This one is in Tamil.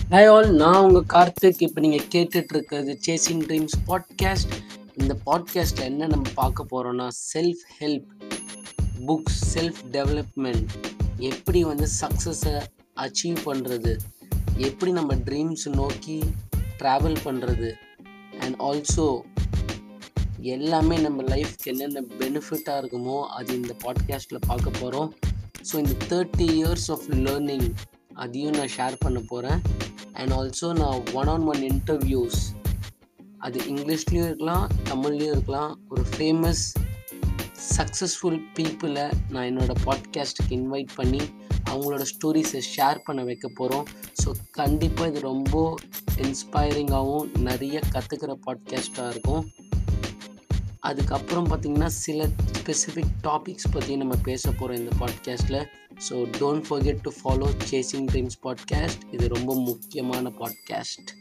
ஹாய் ஆல் நான் உங்கள் கார்த்திக் இப்போ நீங்கள் கேட்டுட்டு இருக்கிறது சேசிங் ட்ரீம்ஸ் பாட்காஸ்ட் இந்த பாட்காஸ்ட்டில் என்ன நம்ம பார்க்க போகிறோன்னா self help books self development எப்படி வந்து சக்ஸஸை அச்சீவ் பண்ணுறது எப்படி நம்ம ட்ரீம்ஸ் நோக்கி ட்ராவல் பண்ணுறது அண்ட் ஆல்சோ எல்லாமே நம்ம லைஃப்க்கு என்னென்ன பெனிஃபிட்டாக இருக்குமோ அது இந்த பாட்காஸ்ட்டில் பார்க்க போகிறோம் ஸோ இந்த தேர்ட்டி இயர்ஸ் ஆஃப் லேர்னிங் அதையும் நான் ஷேர் பண்ண போகிறேன் அண்ட் ஆல்சோ நான் ஒன் ஆன் ஒன் இன்டர்வியூஸ் அது இங்கிலீஷ்லேயும் இருக்கலாம் தமிழ்லேயும் இருக்கலாம் ஒரு ஃபேமஸ் சக்ஸஸ்ஃபுல் பீப்புளை நான் என்னோடய பாட்காஸ்ட்டுக்கு இன்வைட் பண்ணி அவங்களோட ஸ்டோரிஸை ஷேர் பண்ண வைக்க போகிறோம் ஸோ கண்டிப்பாக இது ரொம்ப இன்ஸ்பைரிங்காகவும் நிறைய கற்றுக்கிற பாட்காஸ்ட்டாக இருக்கும் அதுக்கப்புறம் பார்த்திங்கன்னா சில ஸ்பெசிஃபிக் டாபிக்ஸ் பற்றி நம்ம பேச போகிறோம் இந்த பாட்காஸ்ட்டில் so don't forget to follow Chasing Dreams podcast இது ரொம்ப முக்கியமான பாட்காஸ்ட்